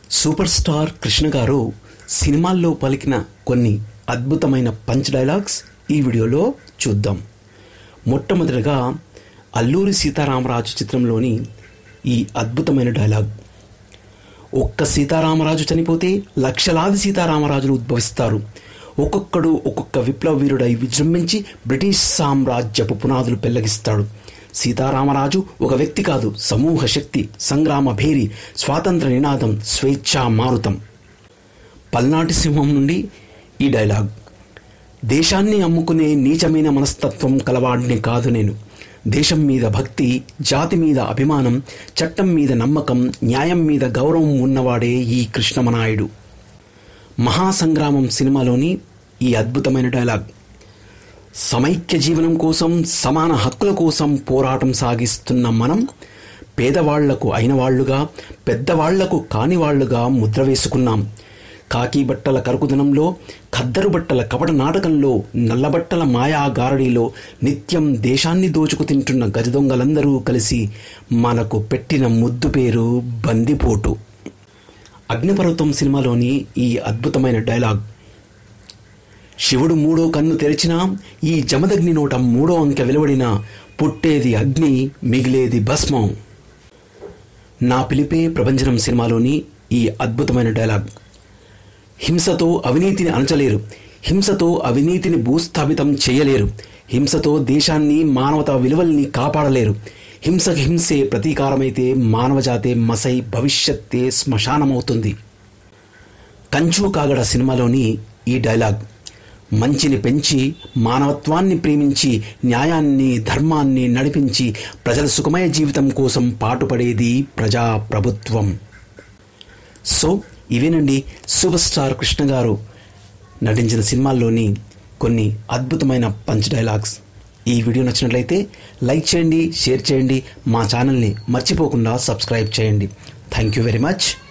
super star Krishna గారు సినిమాల్లో పలికిన కొన్ని అద్భుతమైన పంచ్ డైలాగ్స్ ఈ వీడియోలో చూద్దాం మొట్టమొదటిగా అల్లూరి సీతారామరాజు చిత్రంలోని ఈ అద్భుతమైన డైలాగ్ ఒక్క సీతారామరాజు చనిపోతే లక్షలాది సీతారామరాజులు ఉద్భవిస్తారు ఒక్కొక్కడు ఒక్కొక్క విప్లవ వీరుడై విజృంభించి బ్రిటిష్ సామ్రాజ్యపు పునాదులు పెళ్లగిస్తాడు సీతారామరాజు ఒక వ్యక్తి కాదు సమూహ శక్తి సంగ్రామ భేరి స్వాతంత్ర నినాదం స్వేచ్ఛా మారుతం పల్నాటి సింహం నుండి ఈ డైలాగ్ దేశాన్ని అమ్ముకునే నీచమైన మనస్తత్వం కలవాడిని కాదు నేను దేశం మీద భక్తి జాతి మీద అభిమానం చట్టం మీద నమ్మకం న్యాయం మీద గౌరవం ఉన్నవాడే ఈ కృష్ణమనాయుడు మహాసంగ్రామం సినిమాలోని ఈ అద్భుతమైన డైలాగ్ సమైక్య జీవనం కోసం సమాన హక్కుల కోసం పోరాటం సాగిస్తున్న మనం పేదవాళ్లకు అయిన వాళ్ళుగా పెద్దవాళ్లకు కాని వాళ్ళుగా ముద్ర వేసుకున్నాం కాకి బట్టల కరుకుదనంలో ఖద్దరు బట్టల కపట నాటకంలో నల్లబట్టల మాయా గారడీలో నిత్యం దేశాన్ని దోచుకు తింటున్న గజదొంగలందరూ కలిసి మనకు పెట్టిన ముద్దు పేరు బందిపోటు అగ్నిపర్వతం సినిమాలోని ఈ అద్భుతమైన డైలాగ్ శివుడు మూడో కన్ను తెరిచినా ఈ జమదగ్ని నోట మూడో అంకె వెలువడినా పుట్టేది అగ్ని మిగిలేది భస్మం నా పిలిపే ప్రభంజనం సినిమాలోని ఈ అద్భుతమైన డైలాగ్ హింసతో అవినీతిని అణచలేరు హింసతో అవినీతిని భూస్థాపితం చేయలేరు హింసతో దేశాన్ని మానవతా విలువల్ని కాపాడలేరు హింసకి హింసే ప్రతీకారమైతే మానవజాతే మసై భవిష్యత్తే శ్మశానమవుతుంది కంచు కాగడ సినిమాలోని ఈ డైలాగ్ మంచిని పెంచి మానవత్వాన్ని ప్రేమించి న్యాయాన్ని ధర్మాన్ని నడిపించి ప్రజల సుఖమయ జీవితం కోసం పాటుపడేది ప్రజా ప్రభుత్వం సో ఇవేనండి సూపర్ స్టార్ కృష్ణ గారు నటించిన సినిమాల్లోని కొన్ని అద్భుతమైన పంచ్ డైలాగ్స్ ఈ వీడియో నచ్చినట్లయితే లైక్ చేయండి షేర్ చేయండి మా ఛానల్ని మర్చిపోకుండా సబ్స్క్రైబ్ చేయండి థ్యాంక్ యూ వెరీ మచ్